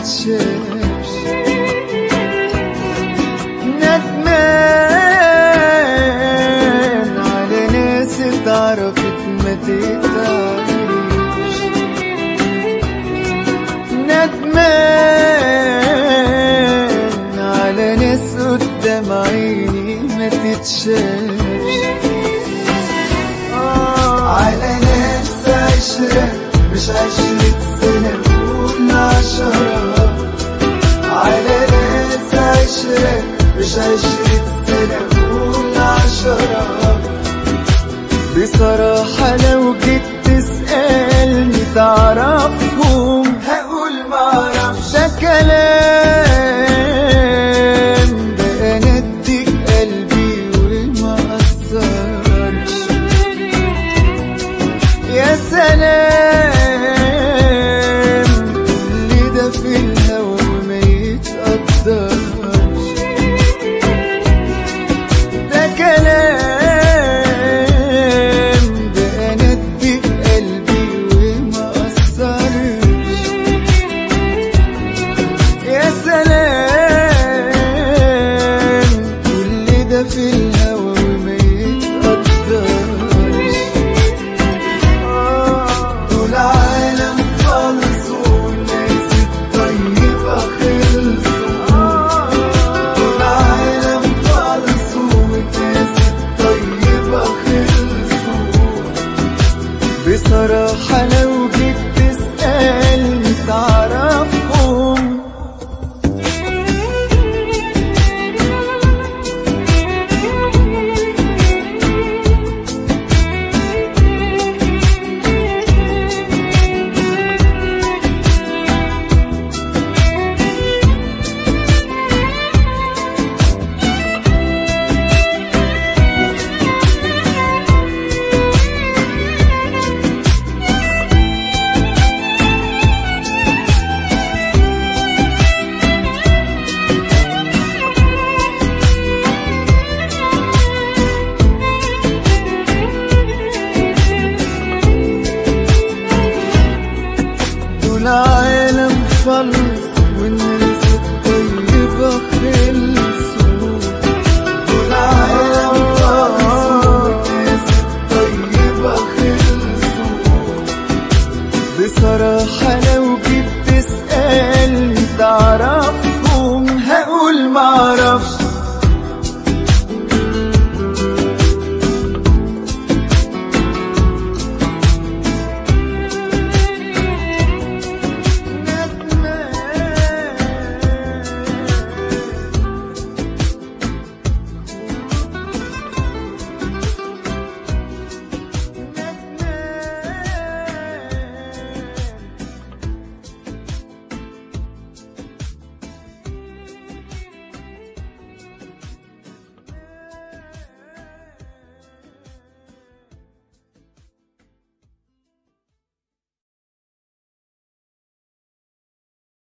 تتشافش ندمان على ناس اتعرفت ما تتعرفش ندمان على ناس قدام عيني ما تتشافش على ناس عشرة مش عشرة سنة نقول عشرة على ناس عشرة مش عشرة سنة نقول عشرة بصراحة لو جيت تسألني تعرفهم هقول معرفش ده كلام بقى نديك قلبي وما أثرش يا سلام كل ده في الهوى وما يتقدرش